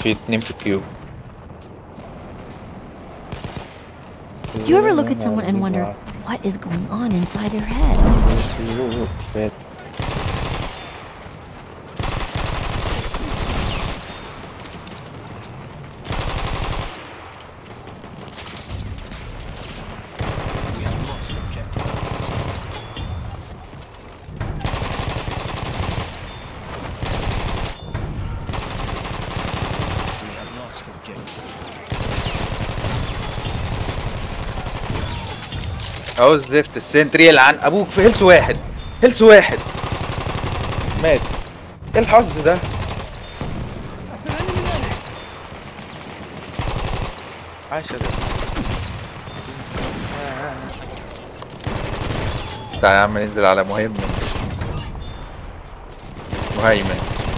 في اتنين في كيو Do you ever look at someone and wonder what is going on inside their head? اهو الزفت السنتري يلعن ابوك في هيلث واحد هيلث واحد مات ايه الحظ ده عاش يا ده تعالى يا عم ننزل على مهم مهيمن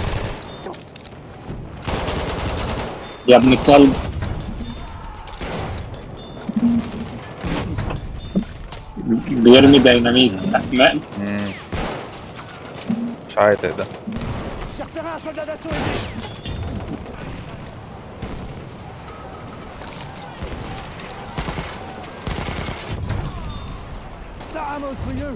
يا ابن الكلب بيرمي ديناميت ما- مم. مش عارف ده J'ai repéré un soldat d'assaut ennemi Vamos, fouilleux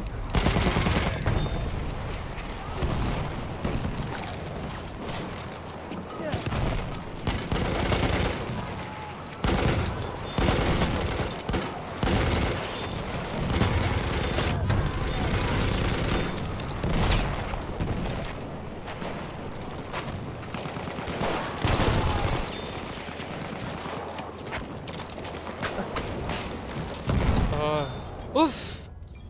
آه. اوف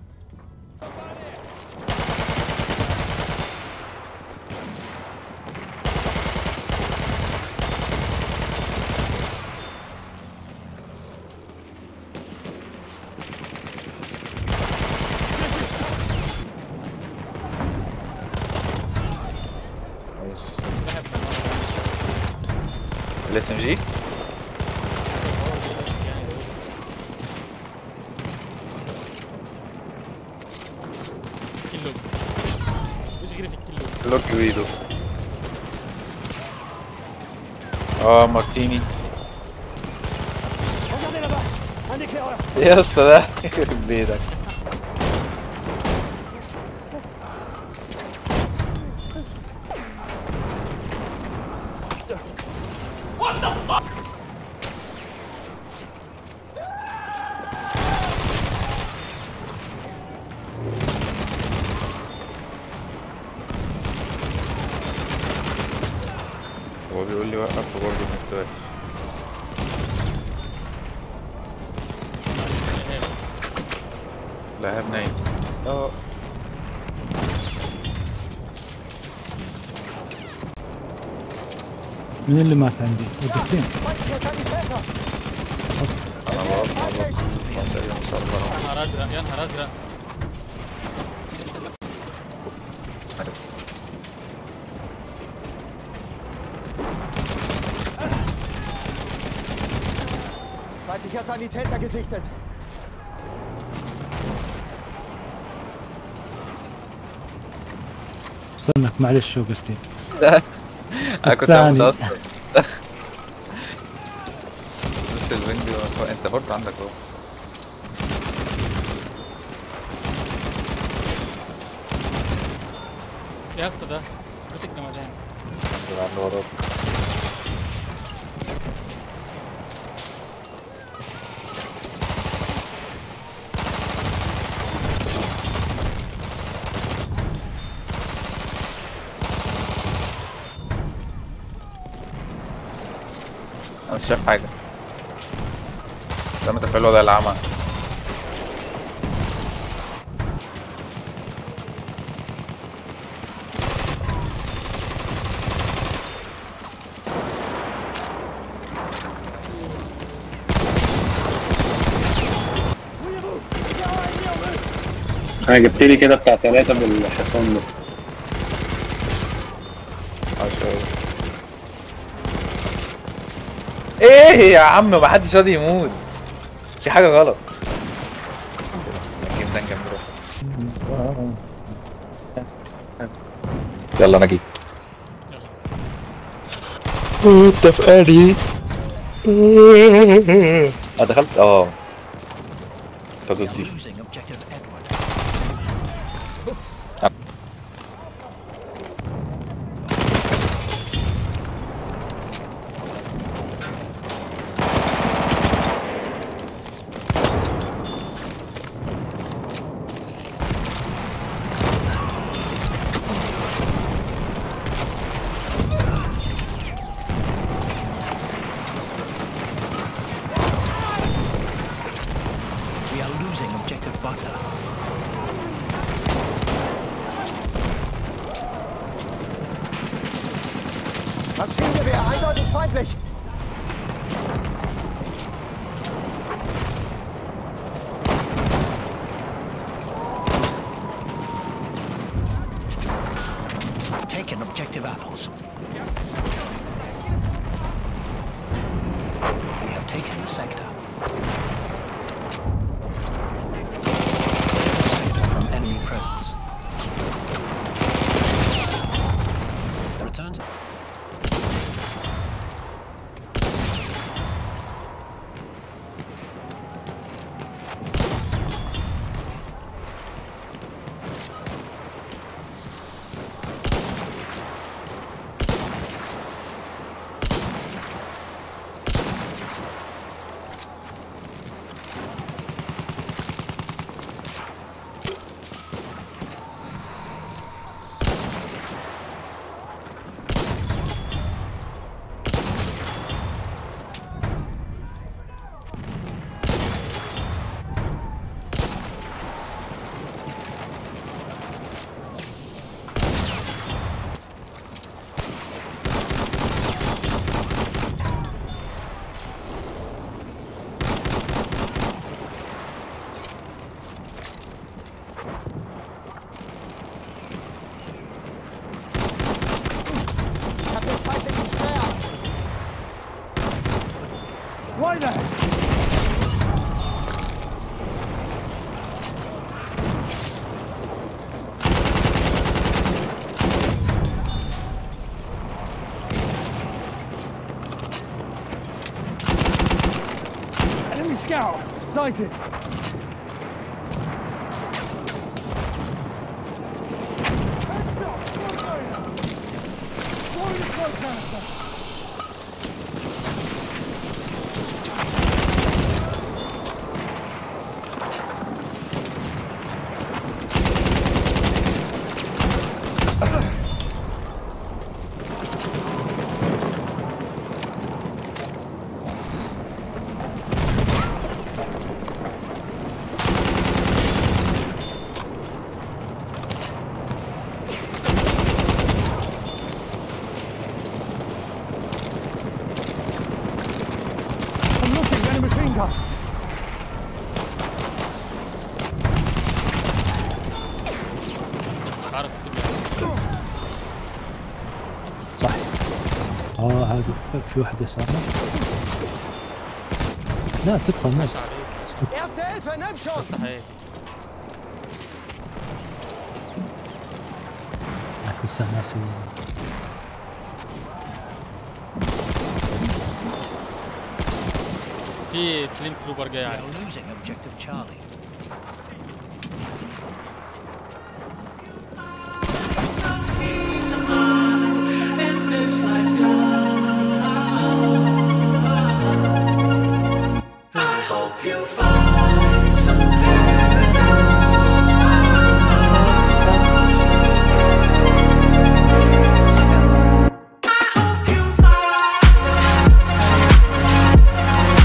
كويس الاس ام جي كيلو وش يجري في الكيلو لوك ويدو اه مارتيني Regardez là-bas Un éclaireur يا اسطى ده يخرب بيتك هو بيقول لي وقف وبرضه النت واقف لا هاب نايم اه مين اللي مات عندي؟ اوجستين انا بقف انا بقف تقريبا ان شاء الله يا نهار ازرق يا نهار ازرق Feindlicher Sanitäter gesichtet. استنى معلش اوجستين انا كنت هموت الثاني. اصلا بس الويندو انت برضه عندك اهو يا اسطى ده بيت الجمدان اللي وراك انا مش شايف حاجة ده متفعل وضع العمى انا جبت لي كده بتاع ثلاثة بالحصان ده عشان ايه يا عم ما حدش راضي يموت في حاجة غلط جدا جنب روح يلا انا جيت انت في قالي اه دخلت اه انت ضدي Losing objective Edward. We are losing objective butter. Maschinengewehr, eindeutig feindlich. We've taken objective apples. We have taken the sector. Clear the sector from enemy presence. Return to... Ich hab den feindlichen Speer. Weiter. Enemy scout. Sighted. I'm looking, enemy machine gun. عارف تبي صح اه هذه في واحد يسارنا لا تدخل ماشي عليك يا Erste Hilfe, nimm schon. مستحيل لسه ناس في فليم تروبر جاي We عليك are losing objective Charlie.